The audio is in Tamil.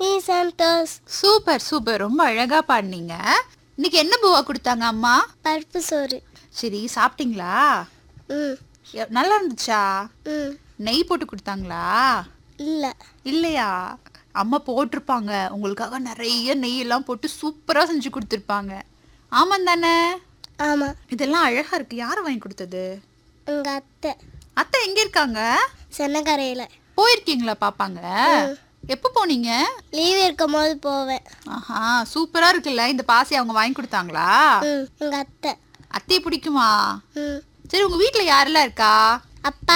நீ சந்தோஷ் சூப்பர் சூப்பர் ரொம்ப அழகா பாடினீங்க இன்னைக்கு என்ன பூவா கொடுத்தாங்க அம்மா பருப்பு சோறு சரி சாப்பிட்டீங்களா ம் எ- நல்லா இருந்துச்சா ம் நெய் போட்டு கொடுத்தாங்களா இல்லை இல்லையா அம்மா போட்டிருப்பாங்க உங்களுக்காக நிறைய நெய் எல்லாம் போட்டு சூப்பரா செஞ்சு கொடுத்துருப்பாங்க ஆமாம் தானே ஆமாம் இதெல்லாம் அழகா இருக்கு யார் வாங்கி கொடுத்தது எங்கள் அத்தை அத்தை எங்க இருக்காங்க சென்னக்கரையில் போயிருக்கீங்களா பாப்பாங்க எப்போ போனீங்க லீவ் இருக்கும் போது போவேன் ஆஹா சூப்பரா இருக்குல்ல இந்த பாசி அவங்க வாங்கி கொடுத்தாங்களா ம் எங்கள் அத்தை அத்தையை பிடிக்குமா ம் சரி உங்க வீட்ல யாரெல்லாம் இருக்கா அப்பா